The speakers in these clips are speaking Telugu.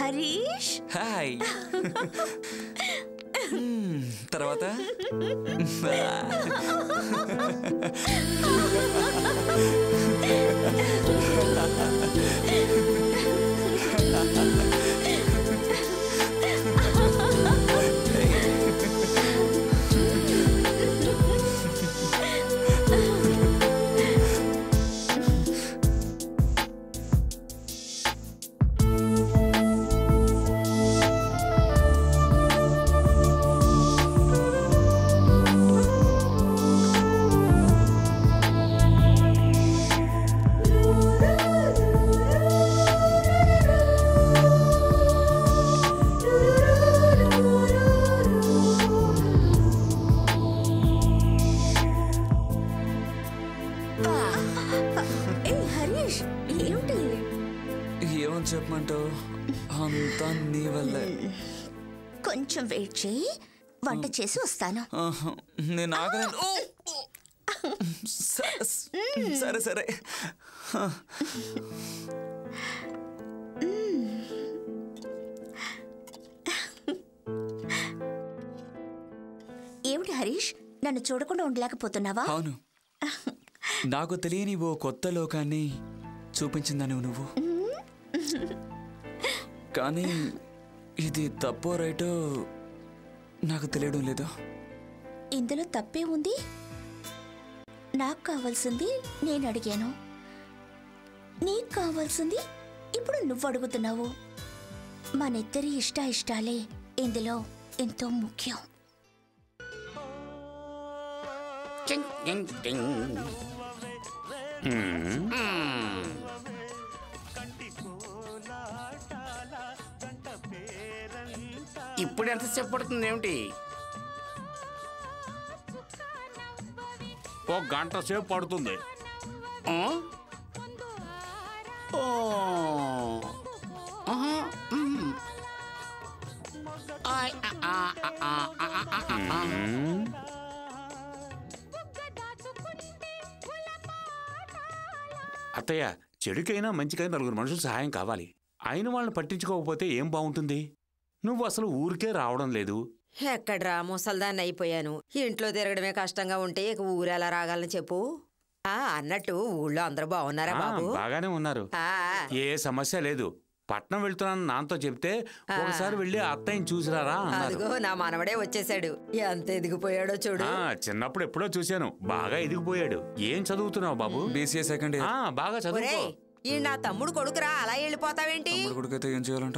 హరీష్ హాయ్ మ్మ్, తర్వాత ఏ హరీష్ ఏమిటి ఏమని చెప్పమంటావు అంతా నీ వల్లే కొంచెం వెయిట్ చేయి వంట చేసి వస్తాను ఆహా, నేను ఆగలేను ఓ, ఓ. సరే, సరే సరే ఏమిటి హరీష్ నన్ను చూడకుండా ఉండలేకపోతున్నావా అవును నాకు తెలియని ఓ కొత్త లోకాన్ని చూపించిందని నువ్వు కానీ ఇది తప్పో రైటో నాకు తెలియడం లేదు ఇందులో తప్పే ఉంది నాకు కావాల్సింది నేను అడిగాను నీకు కావాల్సింది ఇప్పుడు నువ్వు అడుగుతున్నావు మనిద్దరి ఇష్ట ఇష్టాలే ఇందులో ఎంతో ముఖ్యం టింగ్ టింగ్ టింగ్. మ్మ్. ఇప్పుడు ఎంతసేపు పడుతుంది ఏమిటి ఒక గంట సేపు పడుతుంది ఆ? ఓ. ఆహా, మ్మ్. ఆయ్, ఆ, ఆ, ఆ, ఆ, ఆ, ఆ, ఆ, ఆ. అత్తయ్య చెడుకైనా మంచికైనా నలుగురు మనుషులు సహాయం కావాలి అయిన వాళ్ళని పట్టించుకోకపోతే ఏం బాగుంటుంది నువ్వు అసలు ఊరికే రావడం లేదు ఎక్కడ్రా ముసల్దాన్ని అయిపోయాను ఇంట్లో తిరగడమే కష్టంగా ఉంటే ఇక ఊరు ఎలా రాగలని చెప్పు ఆ అన్నట్టు ఊళ్ళో అందరూ బాగున్నారా ఆ, బాబు బాగానే ఉన్నారు ఆ, ఏ సమస్య లేదు పట్నం వెళ్తున్నాను నాతో చెప్తే ఒకసారి వెళ్ళి అత్తయ్యని చూసిరారా అన్నారు అదిగో నా మనవడే వచ్చేసాడు ఎంత ఎదిగిపోయాడో చూడు ఆ, చిన్నప్పుడు ఎప్పుడో చూశాను బాగా ఎదిగిపోయాడు ఏం చదువుతున్నావు బాబు బీసీఏ సెకండ్ ఇయర్ ఆ, బాగా చదువుకో ఒరేయ్ ఈ నా తమ్ముడు కొడుకురా అలా వెళ్ళిపోతావేంటి తమ్ముడు కొడుకైతే ఏం చేయాలంట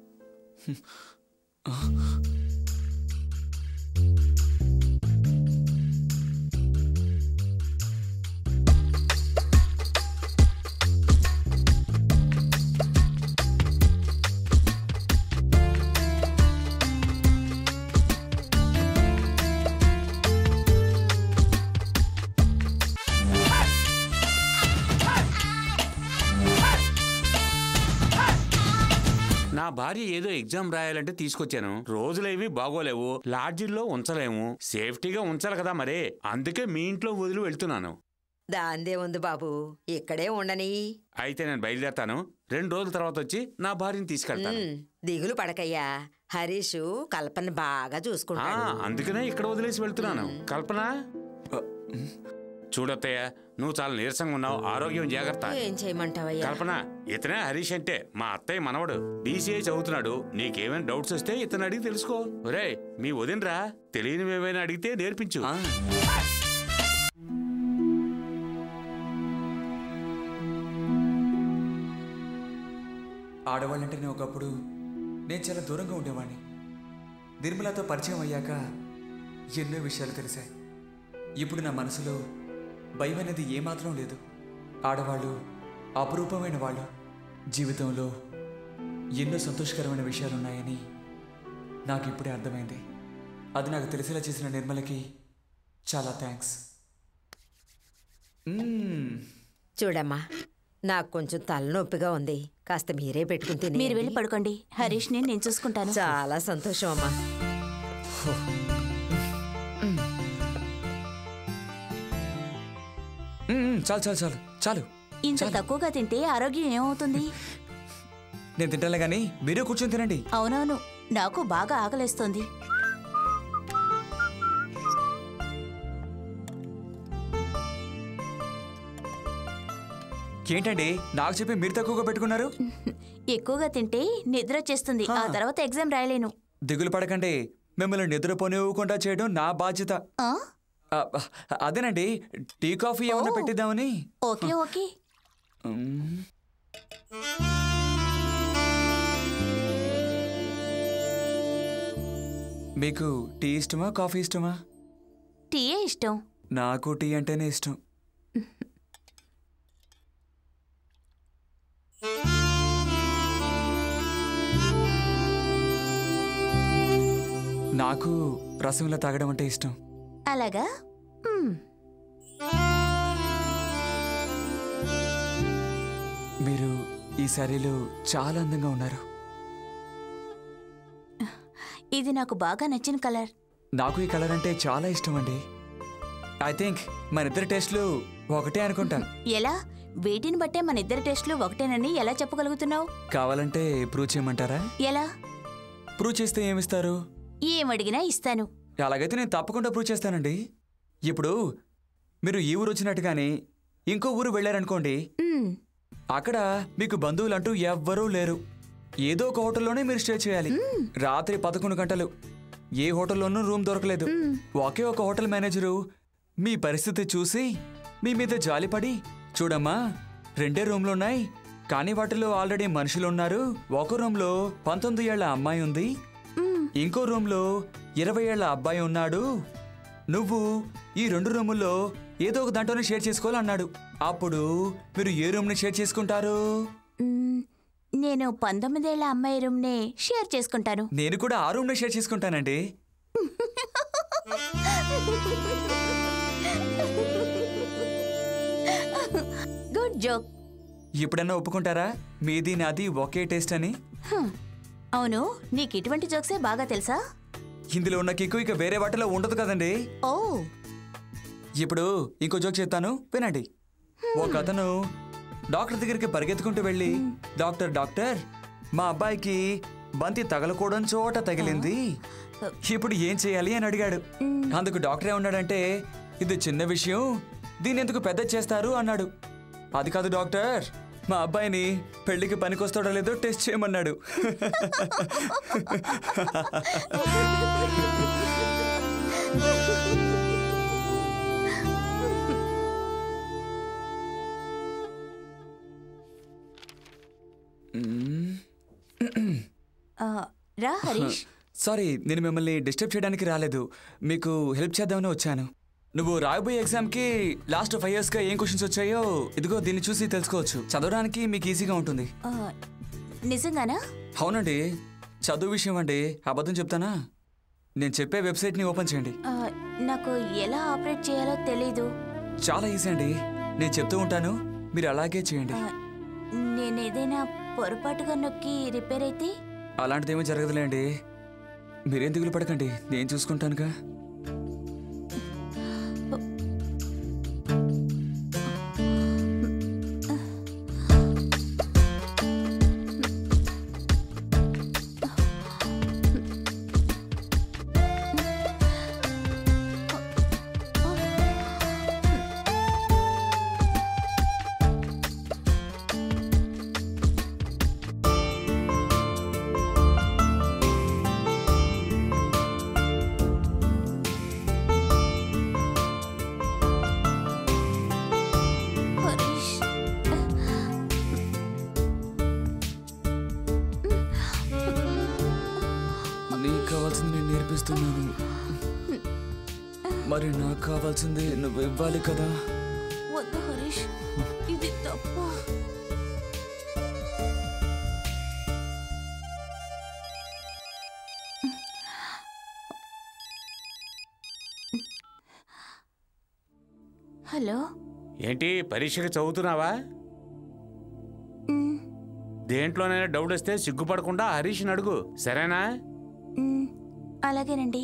నా భార్య ఏదో ఎగ్జామ్ రాయాలంటే తీసుకొచ్చాను రోజులేవి బాగోలేవు లాడ్జిల్లో ఉంచలేము సేఫ్టీగా ఉంచాలి కదా మరే అందుకే మీ ఇంట్లో వదిలి వెళ్తున్నాను దాందే ఉంది బాబు ఇక్కడే ఉండని అయితే నేను బయలుదేరతాను రెండు రోజుల తర్వాత వచ్చి నా భార్యని తీసుకెళ్తాను ఉమ్, దిగులు పడకయ్యా హరీష్ కల్పన బాగా ఆ, చూసుకుంటాడు అందుకనే ఇక్కడ వదిలేసి వెళ్తున్నాను కల్పన చూడత్తయ్య నువ్వు చాలా నీరసంగా ఉన్నావు ఆరోగ్యం జాగ్రత్త ఏం చేయమంటావయ్యా కల్పన ఇతనే హరీష్ అంటే మా అత్తయ్య మనవడు బీసీఏ చదువుతున్నాడు నీకేమైనా డౌట్స్ వస్తే ఇతను అడిగి తెలుసుకో ఒరే మీ వదినరా తెలియనివి ఏమైనా అడిగితే నేర్పించు ఆ, ఆడవాళ్ళంటేనే ఒకప్పుడు నేను చాలా దూరంగా ఉండేవాడిని నిర్మలతో పరిచయం అయ్యాక ఎన్నో విషయాలు తెలిసాయి ఇప్పుడు నా మనసులో భయం అనేది ఏమాత్రం లేదు ఆడవాళ్ళు అపురూపమైన వాళ్ళు జీవితంలో ఎన్నో సంతోషకరమైన విషయాలు ఉన్నాయని నాకు ఇప్పుడే అర్థమైంది అది నాకు తెలిసేలా చేసిన నిర్మలకి చాలా థ్యాంక్స్ చూడమ్మా నాకు కొంచెం తలనొప్పిగా ఉంది కాస్త మీరే పెట్టుకుని తిని మీరు వెళ్ళి పడుకోండి హరీష్ ని నేను చూసుకుంటాను చాలా సంతోషం అమ్మా చాలు చాలు చాలు చాలు ఇంత తక్కువగా తింటే ఆరోగ్యం ఏమవుతుంది నేను తింటాలే కానీ మీరే కూర్చొని తినండి అవునవును నాకు బాగా ఆకలేస్తోంది ఏంటండి నాకు చెప్పి మీరు తక్కువగా పెట్టుకున్నారు ఎక్కువగా తింటే నిద్ర వచ్చేస్తుంది ఆ తర్వాత ఎగ్జామ్ రాయలేను దిగులు పడకండి మిమ్మల్ని నిద్రపోనివ్వకుండా చేయడం నా బాధ్యత ఆ? ఆ, అదేనండి టీ కాఫీ ఏమన్నా ఓ. పెట్టిద్దామని ఓకే ఓకే మ్మ్. మీకు టీ ఇష్టమా కాఫీ ఇష్టమా టీయే ఇష్టం నాకు టీ అంటేనే ఇష్టం నాకు రసంలో తాగడం అంటే ఇష్టం అలాగా మ్మ్. మీరు ఈ శారీలో చాలా అందంగా ఉన్నారు ఇది నాకు బాగా నచ్చిన కలర్ నాకు ఈ కలర్ అంటే చాలా ఇష్టం అండి ఐ థింక్ మన ఇద్దరి టేస్ట్లు ఒకటే అనుకుంటా ఎలా వీటిని బట్టే మన ఇద్దరి టెస్టులు ఒకటేనని ఎలా చెప్పగలుగుతున్నావు కావాలంటే ప్రూవ్ చేయమంటారా ఎలా ప్రూవ్ చేస్తే ఏమిస్తారు ఏమడిగినా ఇస్తాను అలాగైతే నేను తప్పకుండా ప్రూవ్ చేస్తానండి ఇప్పుడు మీరు ఈ ఊరు వచ్చినట్టుగానే ఇంకో ఊరు వెళ్ళారనుకోండి మ్మ్. అక్కడ మీకు బంధువులంటూ ఎవ్వరూ లేరు ఏదో ఒక హోటల్లోనే మీరు స్టే చేయాలి రాత్రి పదకొండు గంటలు ఏ హోటల్లోనూ రూమ్ దొరకలేదు ఒకే ఒక హోటల్ మేనేజరు మీ పరిస్థితి చూసి మీ మీద జాలిపడి చూడమ్మా రెండే రూమ్లు ఉన్నాయి కానీ వాటిలో ఆల్రెడీ మనుషులు ఉన్నారు ఒక రూమ్లో పంతొమ్మిది ఏళ్ల అమ్మాయి ఉంది ఇంకో రూమ్లో ఇరవై ఏళ్ల అబ్బాయి ఉన్నాడు నువ్వు ఈ రెండు రూముల్లో ఏదో ఒక దాంట్లోనే షేర్ చేసుకోవాలన్నాడు అప్పుడు మీరు ఏ రూమ్ని షేర్ చేసుకుంటారు మ్మ్. నేను పంతొమ్మిదేళ్ల అమ్మాయి రూమ్నే షేర్ చేసుకుంటాను నేను కూడా ఆ రూమ్ని షేర్ చేసుకుంటానండి గుడ్ జోక్ ఇప్పుడన్నా ఒప్పుకుంటారా మీది నాది ఒకే టేస్ట్ అని హ్మ్. అవును నీకు ఇటువంటి జోక్సే బాగా తెలుసా ఇందులో ఉన్న కిక్కు ఇక వేరే వాటిలో ఉండదు కదండి ఓ ఇప్పుడు ఇంకో జోక్ చెప్తాను వినండి ఒక అతను డాక్టర్ దగ్గరికి పరిగెత్తుకుంటూ వెళ్ళి డాక్టర్ డాక్టర్ మా అబ్బాయికి బంతి తగలకూడని చోట తగిలింది ఇప్పుడు ఏం చేయాలి అని అడిగాడు అందుకు డాక్టర్ ఏమన్నాడంటే ఇది చిన్న విషయం దీన్ని ఎందుకు పెద్ద చేస్తారు అన్నాడు అది కాదు డాక్టర్ మా అబ్బాయిని పెళ్లికి పనికొస్తాడో లేదో టెస్ట్ చేయమన్నాడు ఆ, రా హరీష్ సారీ నేను మిమ్మల్ని డిస్టర్బ్ చేయడానికి రాలేదు మీకు హెల్ప్ చేద్దామని వచ్చాను నువ్వు రాయబోయే ఎగ్జామ్కి లాస్ట్ ఫైవ్ ఇయర్స్గా ఏం క్వశ్చన్స్ వచ్చాయో ఇదిగో దీన్ని చూసి తెలుసుకోవచ్చు చదవడానికి మీకు ఈజీగా ఉంటుంది ఆ, నిజంగానా అవునండి చదువు విషయం అండి అబద్ధం చెప్తానా నేను చెప్పే వెబ్సైట్ని ఓపెన్ చేయండి ఆ, నాకు ఎలా ఆపరేట్ చేయాలో తెలీదు చాలా ఈజీ అండి నేను చెప్తూ ఉంటాను మీరు అలాగే చేయండి ఆ, నేను ఏదైనా పొరపాటుగా నొక్కి రిపేర్ అయితే అలాంటిదేమీ జరగదులేండి మీరేం దిగులు పడకండి నేను చూసుకుంటానుగా హరీష్ నీకు కావాల్సింది నేను నేర్పిస్తున్నాను మరి నాకు కావాల్సింది నువ్వు ఇవ్వాలి కదా వద్దు హరీష్ ఇది తప్పు హలో ఏంటి పరీక్షకి చదువుతున్నావా మ్, దేంట్లోనైనా డౌట్ వస్తే సిగ్గుపడకుండా హరీష్ని అడుగు సరేనా మ్, అలాగేనండి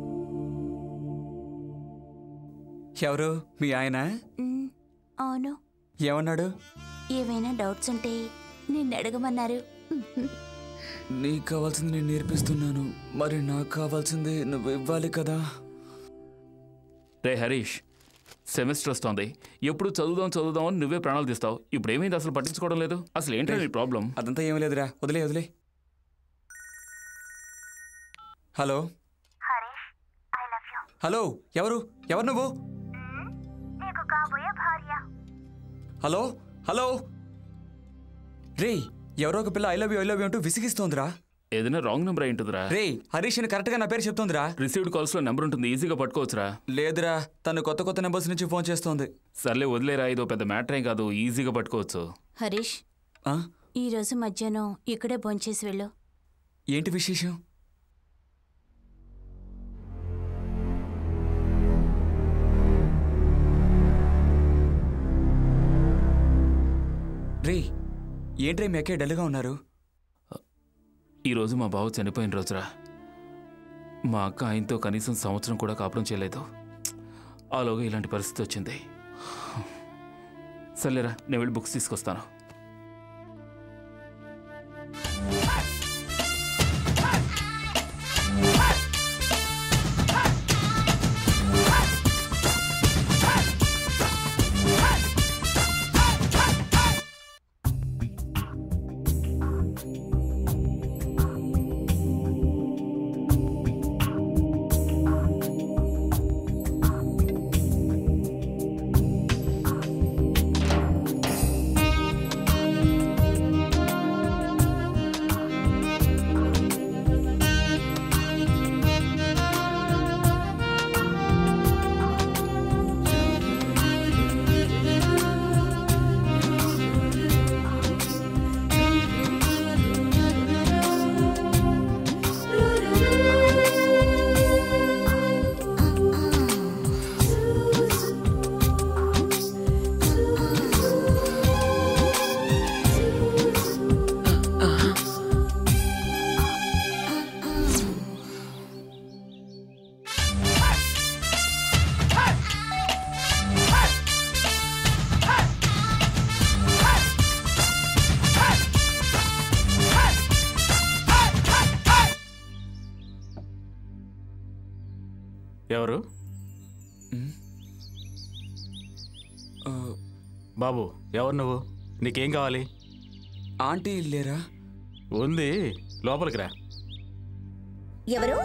ఎవరు మీ ఆయన మ్, అవును ఏమన్నాడు ఏవైనా డౌట్స్ ఉంటే నిన్ను అడగమన్నారు నీకు కావాల్సింది నేను నేర్పిస్తున్నాను మరి నాకు కావాల్సింది నువ్వు ఇవ్వాలి కదా రే హరీష్ సెమిస్టర్ వస్తోంది ఎప్పుడు చదువుదాం చదువుదాం అని నువ్వే ప్రాణాలు తీస్తావు ఇప్పుడు ఏమైంది అసలు పట్టించుకోవడం లేదు అసలు ఏంటో నీ ప్రాబ్లం అదంతా ఏమీ లేదురా వదిలే వదిలే hello Harish I love you hello ఎవరు ఎవరు నువ్వు నీకు కాబోయే భార్య హలో హలో రే ఎవరో ఒక పిల్ల I love you I love you అంటూ విసిగిస్తోందిరా ఏదైనా రాంగ్ నెంబర్ అయి ఉంటుందిరా రే హరీష్ అని కరెక్ట్గా నా పేరు చెప్తోందిరా రిసీవ్డ్ కాల్స్ లో నెంబర్ ఉంటుంది ఈజీగా పట్టుకోవచ్చురా లేదురా తను కొత్త కొత్త నెంబర్స్ నుంచి ఫోన్ చేస్తోంది సర్లే వదిలేరా ఇదో పెద్ద మ్యాటర్ ఏం కాదు ఈజీగా పట్టుకోవచ్చు హరీష్ ఆ? ఈ రోజు మధ్యాహ్నం ఇక్కడే భోంచేసి వెళ్ళు ఏంటి విశేషం రే ఏంట్రీ మీ అక్కే డల్గా ఉన్నారు ఈ రోజు మా బావ చనిపోయిన రోజురా మా అక్క ఆయనతో కనీసం సంవత్సరం కూడా కాపురం చేయలేదు ఆలోగా ఇలాంటి పరిస్థితి వచ్చింది సర్లేరా నేను వెళ్ళి బుక్స్ తీసుకొస్తాను ఎవరు ఆ, బాబు ఎవరు నువ్వు నీకేం కావాలి ఆంటీ లేరా ఉంది లోపలికి రా ఎవరు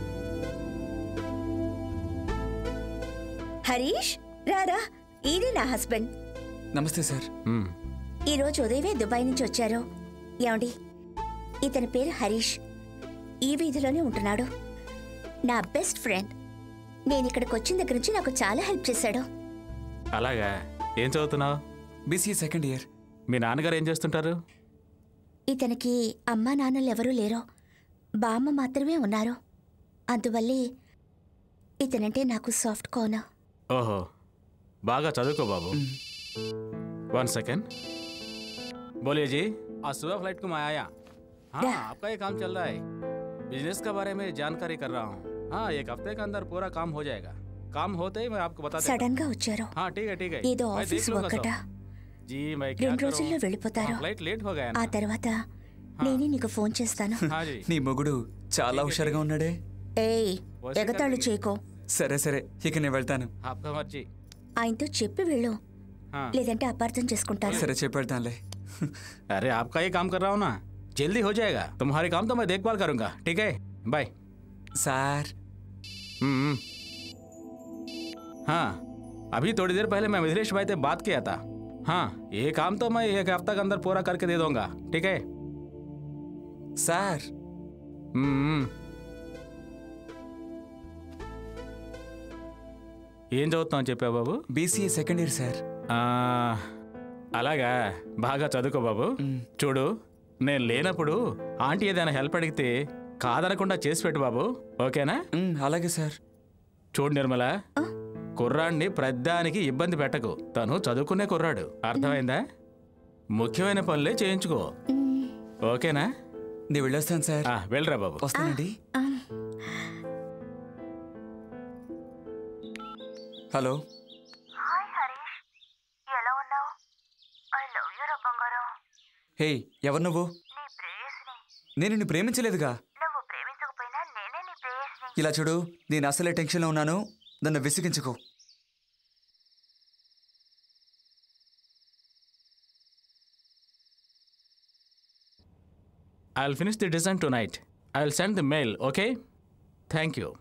హరీష్ రారా ఈయనే నా హస్బెండ్ నమస్తే సార్ మ్, ఈ రోజు ఉదయమే దుబాయ్ నుంచి వచ్చారు ఏమండి ఇతని పేరు హరీష్ ఈ వీధిలోనే ఉంటున్నాడు నా బెస్ట్ ఫ్రెండ్ నేను ఇక్కడికి వచ్చిన దగ్గర నుంచి నాకు చాలా హెల్ప్ చేశాడు అలాగా ఏం చదువుతున్నావు బీసీ సెకండ్ ఇయర్ మీ నాన్నగారు ఏం చేస్తుంటారు ఇతనికి అమ్మా నాన్నలు ఎవరూ లేరు బామ్మ మాత్రమే ఉన్నారు అందువల్లే ఇతనంటే నాకు సాఫ్ట్ కోన ఓహో బాగా చదువుకో బాబు वन सेकेंड बोलिए जी आज सुबह फ्लाइट को मैं आया हाँ क्या? आपका ये काम चल रहा है बिजनेस के बारे में जानकारी कर रहा हूँ हाँ एक हफ्ते के अंदर पूरा काम हो जाएगा काम होते ही मैं आपको बता देता हूँ సడన్ గా వచ్చారు हाँ ठीक है ठीक है ఏదో मैं ఆఫీస్ देख लूंगा ఒకట सब। जी मैं क्या రెండు రోజుల్లో करूँ వెళ్ళిపోతారు हाँ, फ्लाइट लेट हो गया ఆ ना తర్వాత నేనే నీకు ఫోన్ చేస్తాను हाँ जी నీ మొగుడు చాలా హుషారుగా ఉన్నాడే ఏయ్ ఎగతాళు చేయకో సరే సరే ఇక నేను వెళ్తాను आपका मर्जी ఆయనతో చెప్పి వెళ్ళు हाँ లేదంటే అపార్థం చేసుకుంటారు సరే చెప్పి వెళ్తానులే अरे आपका ही काम कर रहा हूँ ना जल्दी हो जाएगा तुम्हारे काम तो मैं देखभाल करूंगा ठीक है बाय సార్ हम्म हाँ अभी थोड़ी देर पहले मैं मिथिलेश भाई से बात किया था हाँ ये काम तो मैं एक हफ्ता के अंदर पूरा करके दे दूंगा ठीक है సార్ हम्म ఏం చదువుతున్నావు చెప్పావు బాబు బీసీఏ సెకండ్ ఇయర్ సార్ ఆ, అలాగా బాగా చదువుకో బాబు చూడు నేను లేనప్పుడు ఆంటీ ఏదైనా హెల్ప్ అడిగితే కాదనకుండా చేసి పెట్టు బాబు ఓకేనా మ్, అలాగే సార్ చూడు నిర్మల కుర్రాడిని ప్రద్దానికి ఇబ్బంది పెట్టకు తను చదువుకునే కుర్రాడు అర్థమైందా ముఖ్యమైన పనులే చేయించుకో ఓకేనా నేను వెళ్ళొస్తాను సార్ ఆ, వెళ్ళరా బాబు వస్తానండి హలో హాయ్ హరీష్ ఎలా ఉన్నావు హే ఎవరు నువ్వు నీ ప్రేయస్ని నేను నిన్ను ప్రేమించలేదుగా నువ్వు ప్రేమించకపోయినా నేనే నీ ప్రేయస్ని ఇలా చూడు నేను అసలే టెన్షన్లో ఉన్నాను నన్ను విసిగించుకో I'll finish the design tonight. I'll send the mail, okay? Thank you.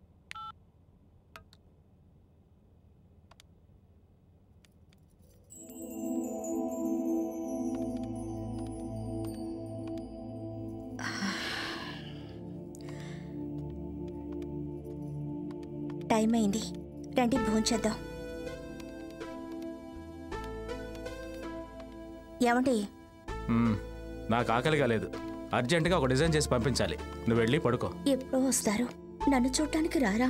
Time అయింది రండి భోంచేద్దాం ఏమండి మ్మ్. నాకు ఆకలిగా లేదు అర్జెంటుగా ఒక డిజైన్ చేసి పంపించాలి నువ్వు వెళ్ళి పడుకో ఎప్పుడో వస్తారు నన్ను చూడటానికి రారా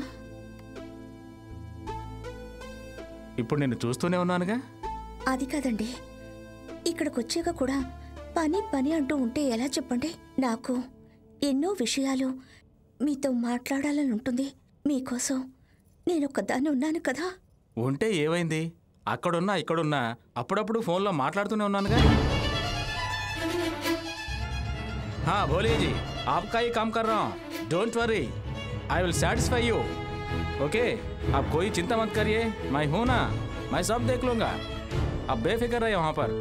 ఇప్పుడు నిన్ను చూస్తూనే ఉన్నానుగా అది కాదండి ఇక్కడికి వచ్చాక కూడా పని పని అంటూ ఉంటే ఎలా చెప్పండి నాకు ఎన్నో విషయాలు మీతో మాట్లాడాలని ఉంటుంది మీకోసం నేను ఒక్కదాన్ని ఉన్నాను కదా ఉంటే ఏమైంది అక్కడున్నా ఇక్కడున్నా అప్పుడప్పుడు ఫోన్లో మాట్లాడుతూనే ఉన్నానుగా हाँ बोलिए जी आपका ही काम कर रहा हूँ don't worry I will satisfy you okay आप कोई चिंता मत करिए मैं हूं ना मैं सब देख लूंगा आप बेफिक्र रहिए वहां पर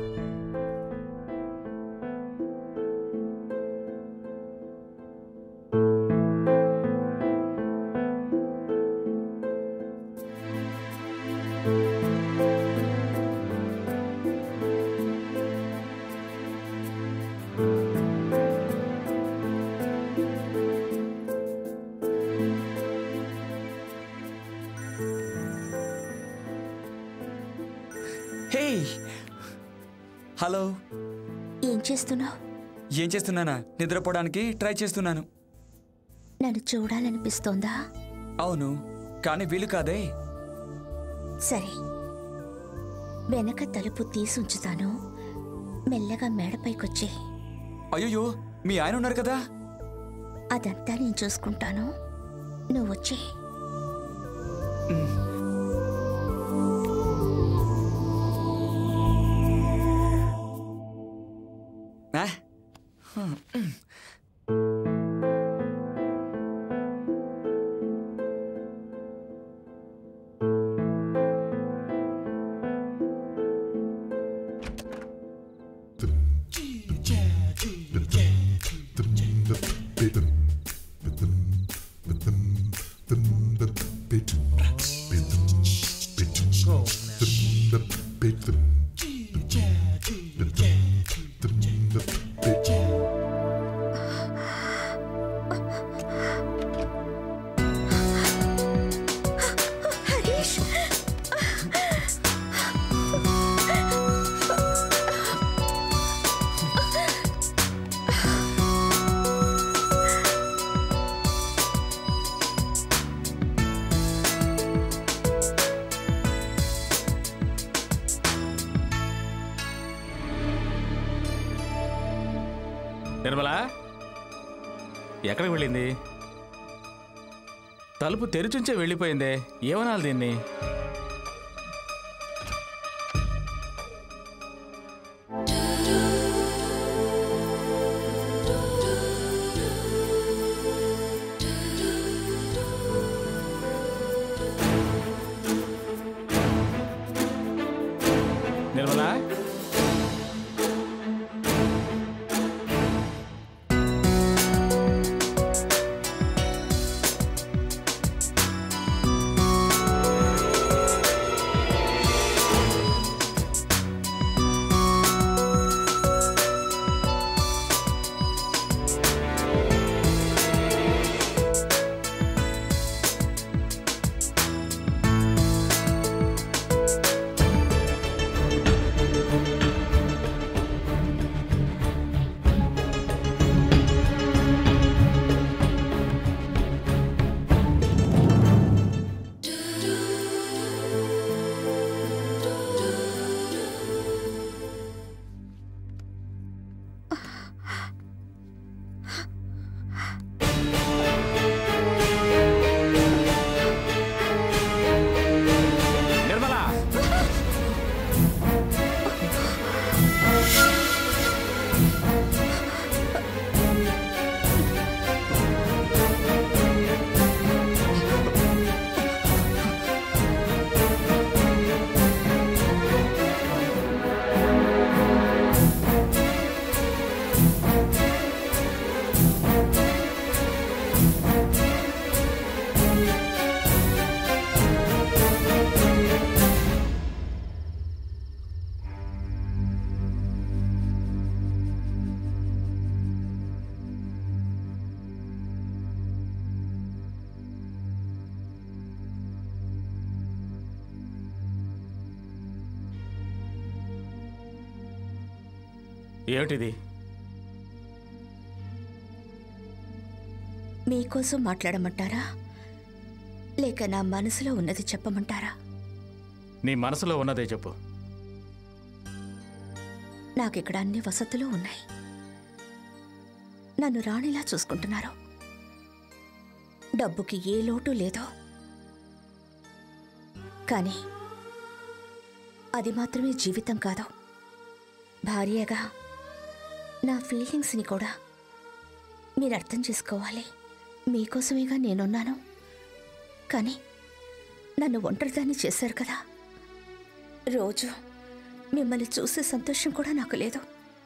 హే హలో ఏం చేస్తున్నావు ఏం చేస్తున్నానా నిద్రపోవడానికి ట్రై చేస్తున్నాను నన్ను చూడాలనిపిస్తోందా అవును కానీ వీలు కాదే సరే వెనక తలుపు తీసుంచుతాను మెల్లగా మేడపైకొచ్చే అయ్యో మీ ఆయన ఉన్నారు కదా అదంతా నేను చూసుకుంటాను నువ్వు వచ్చే ఆ? హరీష్ నిర్మలా ఎక్కడికి వెళ్ళింది తలుపు తెరిచుంచే వెళ్ళిపోయిందే ఏమనాలి దీన్ని నిర్మలా ఏమిటిది మీకోసం మాట్లాడమంటారా లేక నా మనసులో ఉన్నది చెప్పమంటారా నీ మనసులో ఉన్నదే చెప్పు నాకిక్కడ అన్ని వసతులు ఉన్నాయి నన్ను రాణిలా చూసుకుంటున్నారు డబ్బుకి ఏ లోటు లేదో కానీ అది మాత్రమే జీవితం కాదు భార్యగా నా ఫీలింగ్స్ని కూడా మీరు అర్థం చేసుకోవాలి మీకోసమేగా నేనున్నాను కానీ నన్ను ఒంటరిదాన్ని చేశారు కదా రోజు మిమ్మల్ని చూసే సంతోషం కూడా నాకు లేదు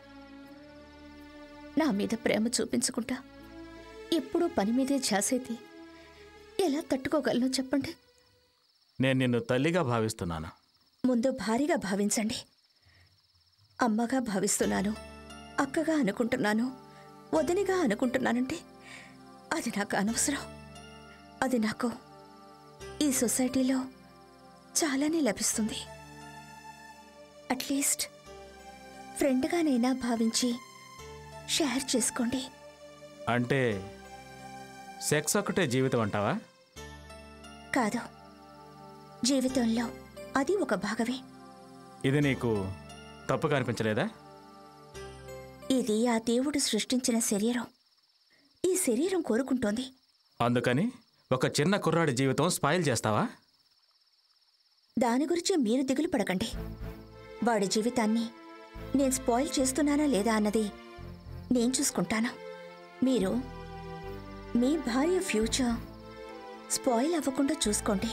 నా మీద ప్రేమ చూపించుకుంటా ఎప్పుడూ పని మీదే ఝాసేది ఎలా తట్టుకోగలను చెప్పండి నేను నిన్ను తల్లిగా భావిస్తున్నాను ముందు భారీగా భావించండి అమ్మగా భావిస్తున్నాను అక్కగా అనుకుంటున్నాను వదినిగా అనుకుంటున్నానంటే అది నాకు అనవసరం అది నాకు ఈ సొసైటీలో చాలానే లభిస్తుంది అట్లీస్ట్ ఫ్రెండ్గానైనా భావించి షేర్ చేసుకోండి అంటే సెక్స్ ఒకటే జీవితం అంటావా కాదు జీవితంలో అది ఒక భాగమే ఇది నీకు తప్పుగా అనిపించలేదా ఇది ఆ దేవుడు సృష్టించిన శరీరం ఈ శరీరం కోరుకుంటోంది అందుకని ఒక చిన్న కుర్రాడి జీవితం స్పాయిల్ చేస్తావా దాని గురించి మీరు దిగులు పడకండి వాడి జీవితాన్ని నేను స్పాయిల్ చేస్తున్నానా లేదా అన్నది నేను చూసుకుంటాను మీరు మీ భార్య ఫ్యూచర్ స్పాయిల్ అవ్వకుండా చూసుకోండి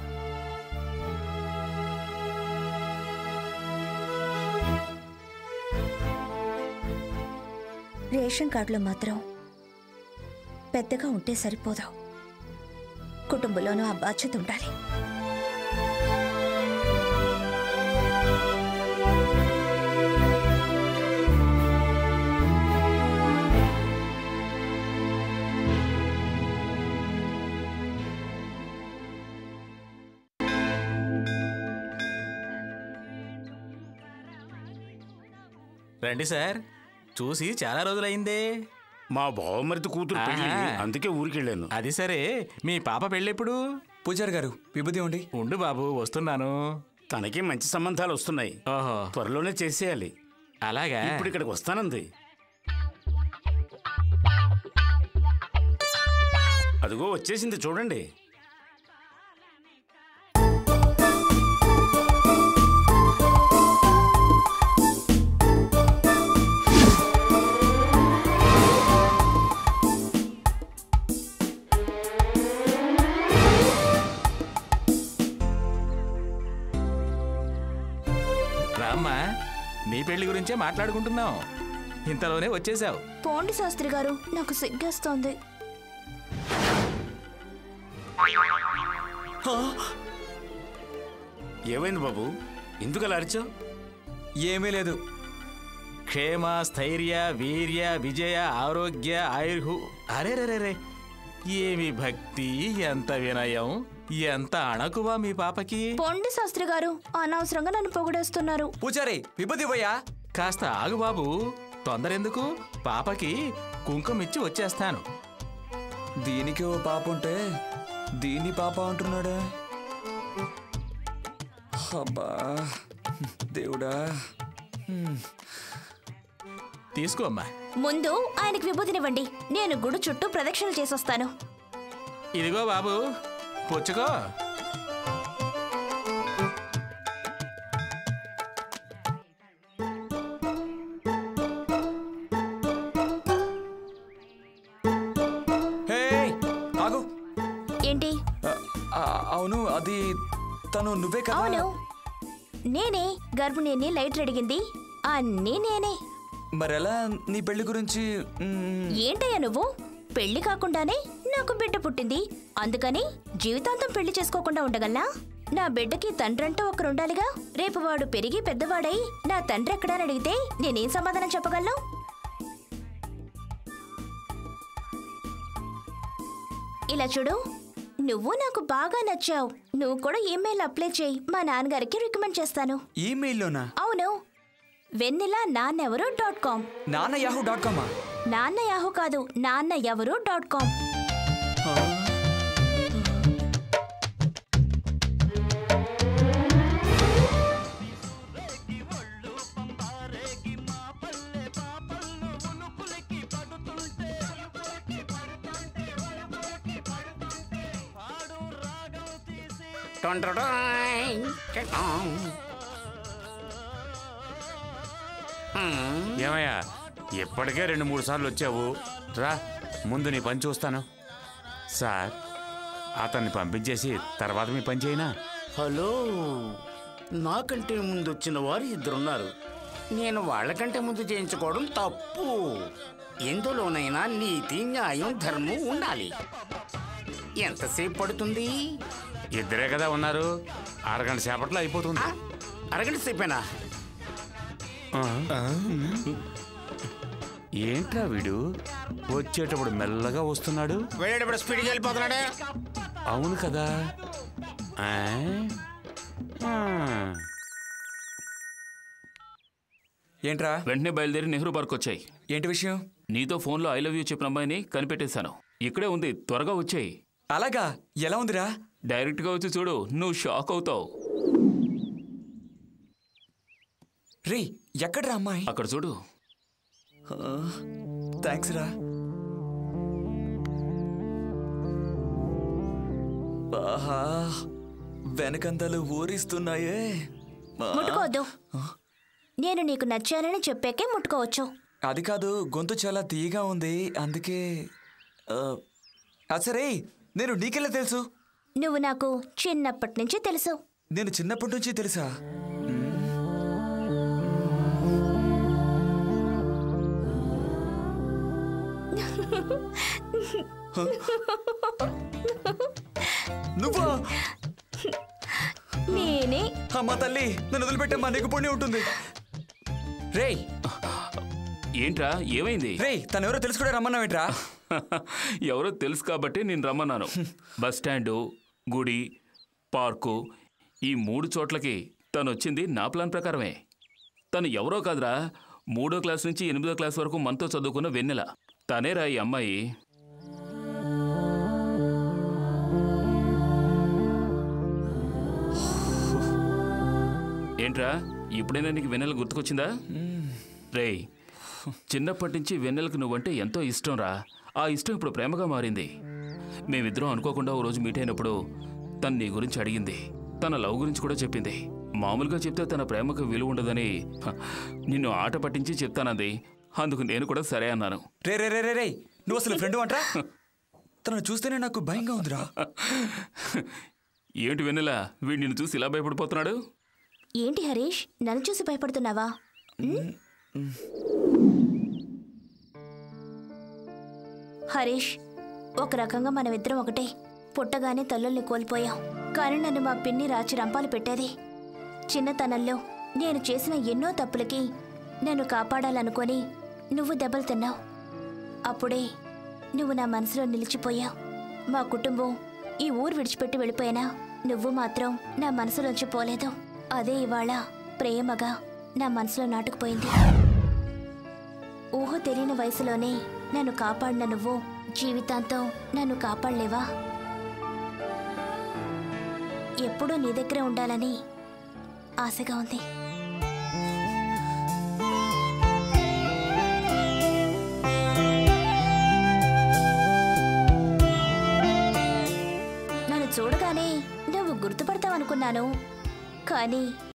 రేషన్ కార్డులో మాత్రం పెద్దగా ఉంటే సరిపోదు కుటుంబంలోనూ ఆ బాధ్యత ఉండాలి రండి సార్ చూసి చాలా రోజులైందే మా బావమరిది కూతురు పెళ్లి ఆహా. అందుకే ఊరికెళ్ళాను అది సరే మీ పాప పెళ్ళెప్పుడు పూజారి గారు విభూతి ఉండి ఉండు బాబు వస్తున్నాను తనకి మంచి సంబంధాలు వస్తున్నాయి ఓహో త్వరలోనే చేసేయాలి అలాగా ఇప్పుడు ఇక్కడికి వస్తానంది అదిగో వచ్చేసింది చూడండి రామ్మా నీ పెళ్లి గురించే మాట్లాడుకుంటున్నాం ఇంతలోనే వచ్చేసావు పోండి శాస్త్రి గారు నాకు సిగ్గేస్తోంది ఏమైంది బాబు ఎందుకు అలా అరిచావు ఏమీ లేదు క్షేమ స్థైర్య వీర్య విజయ ఆరోగ్య ఆయుర్హు అరే రే రే ఏమి భక్తి ఎంత వినయం ఎంత అణకువా మీ పాపకి పోండి శాస్త్రి గారు అనవసరంగా నన్ను పొగిడేస్తున్నారు పూజారి విభూతి పోయా కాస్త ఆగు బాబు తొందరెందుకు పాపకి కుంకుమ ఇచ్చి వచ్చేస్తాను దీనికి ఓ పాప ఉంటే దీని పాప అంటున్నాడా అబ్బా దేవుడా తీసుకో అమ్మా ముందు ఆయనకి విభూతినివ్వండి నేను గుడి చుట్టూ ప్రదక్షిణలు చేసొస్తాను ఇదిగో బాబు పుచ్చుకో హే ఆగు ఏంటి ఆ, ఆ, అవును అది తను నువ్వే కదా అవును నేనే గర్భిణిని లైట్ అడిగింది అన్నీ నేనే మరెలా నీ పెళ్లి గురించి మ్, ఏంటయ్యా నువ్వు పెళ్లి కాకుండానే నాకు బిడ్డ పుట్టింది అందుకని జీవితాంతం పెళ్లి చేసుకోకుండా ఉండగలనా నా బిడ్డకి తండ్రంటూ ఒకరుండాలిగా రేపు వాడు పెరిగి పెద్దవాడై నా తండ్రి ఎక్కడా అని అడిగితే నేనేం సమాధానం చెప్పగలను ఇలా చూడు నువ్వు నాకు బాగా నచ్చావు నువ్వు కూడా ఈమెయిల్ అప్లై చేయి మా నాన్నగారికి రికమెండ్ చేస్తాను ఈమెయిల్లోనా అవును వెన్నెలా నాన్నెవరు డాట్ కామ్ నాన్న యాహూ డాట్ కామా నాన్న యాహూ కాదు నాన్న ఎవరు డాట్ కామ్ ఏమయ్యా ఇప్పటికే రెండు మూడు సార్లు వచ్చావు రా ముందు నీ పని చూస్తాను సార్ అతన్ని పంపించేసి తర్వాత మీ పని చేయనా హలో నాకంటే ముందు వచ్చిన వారు ఇద్దరున్నారు నేను వాళ్ళకంటే ముందు చేయించుకోవడం తప్పు ఎందులోనైనా నీతి న్యాయం ధర్మం ఉండాలి ఎంతసేపు పడుతుంది ఇద్దరే కదా ఉన్నారు అరగంట సేపట్లో అయిపోతుంది ఆ? అరగంట సేపేనా ఏంట్రా వీడు వచ్చేటప్పుడు మెల్లగా వస్తున్నాడు వెళ్ళేటప్పుడు స్పీడ్కి వెళ్ళిపోతున్నాడే అవును కదా ఆ? ఆ. ఏంట్రా వెంటనే బయలుదేరి నెహ్రూ పార్క్ వచ్చాయి ఏంటి విషయం నీతో ఫోన్లో ఐ లవ్ యూ చెప్పిన అమ్మాయిని కనిపెట్టేశాను ఇక్కడే ఉంది త్వరగా వచ్చేయి అలాగా ఎలా ఉందిరా డైరెక్ట్గా వచ్చి చూడు నువ్వు షాక్ అవుతావు రే ఎక్కడ్రా అమ్మాయి అక్కడ చూడు థ్యాంక్స్ రా ఆహా వెనకంతలు ఊరిస్తున్నాయే ఆ, ముట్టుకోవద్దు నేను నీకు నచ్చానని చెప్పాకే ముట్టుకోవచ్చు అది కాదు గొంతు చాలా తీయగా ఉంది అందుకే ఆ, ఆ, సరే నేను నీకెలా తెలుసు నువ్వు నాకు చిన్నప్పటి నుంచి తెలుసు నేను చిన్నప్పటి నుంచి తెలుసా నువ్వా నేనే అమ్మా తల్లి నన్ను వదిలిపెట్టమ్మా నీకు పుణ్యం ఉంటుంది రేయ్ ఏంట్రా ఏమైంది రేయ్ తను ఎవరో తెలుసుకుంటే రమ్మన్నావేంట్రా ఎవరో తెలుసు కాబట్టి నేను రమ్మన్నాను బస్ స్టాండు గుడి పార్కు ఈ మూడు చోట్లకి తను వచ్చింది నా ప్లాన్ ప్రకారమే తను ఎవరో కాదురా మూడో క్లాస్ నుంచి ఎనిమిదో క్లాస్ వరకు మనతో చదువుకున్న వెన్నెల తనేరా ఈ అమ్మాయి ఏంట్రా ఇప్పుడైనా నీకు వెన్నెల గుర్తుకొచ్చిందా రేయ్ చిన్నప్పటి నుంచి వెన్నెలకు నువ్వంటే ఎంతో ఇష్టం రా ఆ ఇష్టం ఇప్పుడు ప్రేమగా మారింది మేమిద్దరం అనుకోకుండా ఓ రోజు మీట్ అయినప్పుడు తను నీ గురించి అడిగింది తన లవ్ గురించి కూడా చెప్పింది మామూలుగా చెప్తే తన ప్రేమకు విలువ ఉండదని హ, నిన్ను ఆట పట్టించి చెప్తానంది అందుకు నేను కూడా సరే అన్నాను రే రే రే రే రే నువ్వు అసలు ఫ్రెండ్ అంటరా తనను చూస్తేనే నాకు భయంగా ఉందిరా ఏంటి వెన్నెల వీడు నిన్ను చూసి ఇలా భయపడిపోతున్నాడు ఏంటి హరీష్ నన్ను చూసి భయపడుతున్నావా ఉమ్? హరీష్ ఒక రకంగా మనమిద్దరం ఒకటే పుట్టగానే తల్లుల్ని కోల్పోయాం కానీ నన్ను మా పిన్ని రాచి రంపాలు పెట్టేది చిన్నతనంలో నేను చేసిన ఎన్నో తప్పులకి నన్ను కాపాడాలనుకొని నువ్వు దెబ్బలు తిన్నావు అప్పుడే నువ్వు నా మనసులో నిలిచిపోయావు మా కుటుంబం ఈ ఊరు విడిచిపెట్టి వెళ్ళిపోయినా నువ్వు మాత్రం నా మనసులోంచి పోలేదు అదే ఇవాళ ప్రేమగా నా మనసులో నాటుకుపోయింది ఊహ తెలియని వయసులోనే నన్ను కాపాడిన నువ్వు జీవితాంతం నన్ను కాపాడలేవా ఎప్పుడూ నీ దగ్గరే ఉండాలని ఆశగా ఉంది నన్ను చూడగానే నువ్వు గుర్తుపడతావనుకున్నాను కానీ